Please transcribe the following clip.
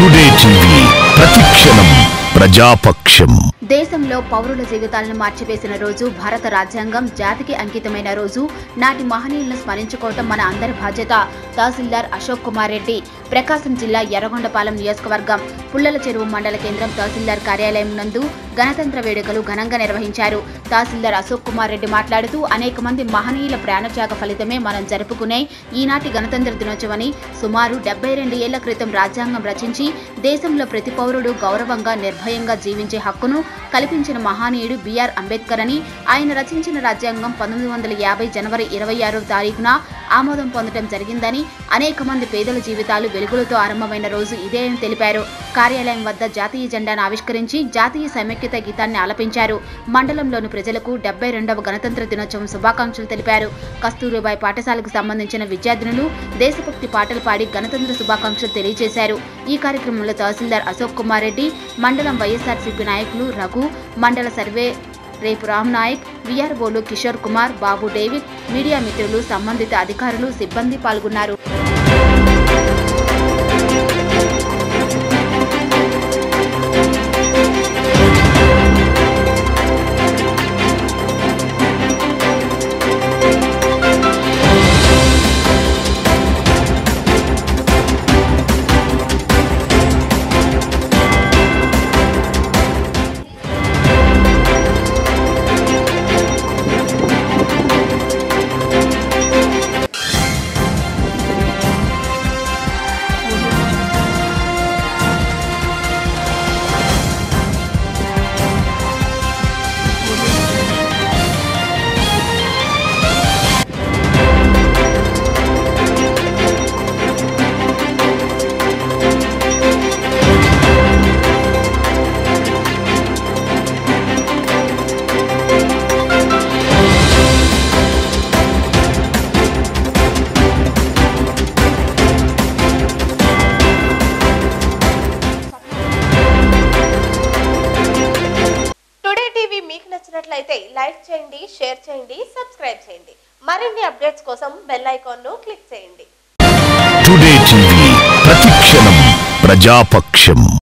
today TV ప్రతిక్షణం ప్రజాపక్షం దేశంలో పౌరుల జీవితాలను మార్చివేసిన రోజు భారత రాజ్యాంగం జాతికి అంకితమైన రోజు నాటి మహనీయులను స్మరించుకోవటం మన అందరి బాధ్యత తహసీల్దార్ అశోక్ కుమార్ రెడ్డి ప్రకాశం జిల్లా ఎర్రగొండపాలెం నియోజకవర్గం పుల్లల చెరువు మండల కేంద్రం తహసీల్దార్ కార్యాలయం నందు గణతంత్ర వేడుకలు ఘనంగా నిర్వహించారు తహసీల్దార్ అశోక్ కుమార్ రెడ్డి మాట్లాడుతూ అనేక మంది మహనీయుల ప్రాణత్యాగ ఫలితమే మనం జరుపుకునే ఈనాటి గణతంత్ర దినోత్సవని సుమారు డెబ్బై రెండు ఏళ్ల క్రితం రాజ్యాంగం రచించి దేశంలో ప్రతి పౌరుడు గౌరవంగా నిర్భయంగా జీవించే హక్కును కల్పించిన మహానీయుడు బిఆర్ అంబేద్కర్ అని ఆయన రచించిన రాజ్యాంగం పంతొమ్మిది వందల యాభై జనవరి ఇరవై ఆరో తారీఖున ఆమోదం పొందడం జరిగిందని అనేక మంది పేదల జీవితాలు వెలుగులతో ఆరంభమైన రోజు ఇదే అని తెలిపారు కార్యాలయం వద్ద జాతీయ జెండాను ఆవిష్కరించి జాతీయ సమైక్యత గీతాన్ని ఆలపించారు మండలంలోని ప్రజలకు డెబ్బై రెండవ గణతంత్ర దినోత్సవం శుభాకాంక్షలు తెలిపారు కస్తూరిబాయి పాఠశాలకు సంబంధించిన విద్యార్థినులు దేశభక్తి పాటలు పాడి గణతంత్ర శుభాకాంక్షలు తెలియజేశారు ఈ కార్యక్రమంలో తహసీల్దార్ అశోక్ కుమార్ రెడ్డి మండలం వైఎస్ఆర్సీపీ నాయకులు రఘు మండల సర్వే రేపు రామ్ నాయక్ విఆర్ఓలు కిషోర్ కుమార్ బాబు డేవిడ్ మీడియా మిత్రులు సంబంధిత అధికారులు సిబ్బంది పాల్గొన్నారు టుడే టీవీ మీకు నచ్చినట్లయితే లైక్ చేయండి షేర్ చేయండి సబ్స్క్రైబ్ చేయండి మరిన్ని అప్డేట్స్ కోసం బెల్ ఐకాన్ను క్లిక్ చేయండి టుడే టీవీ ప్రతిక్షణం ప్రజాపక్షం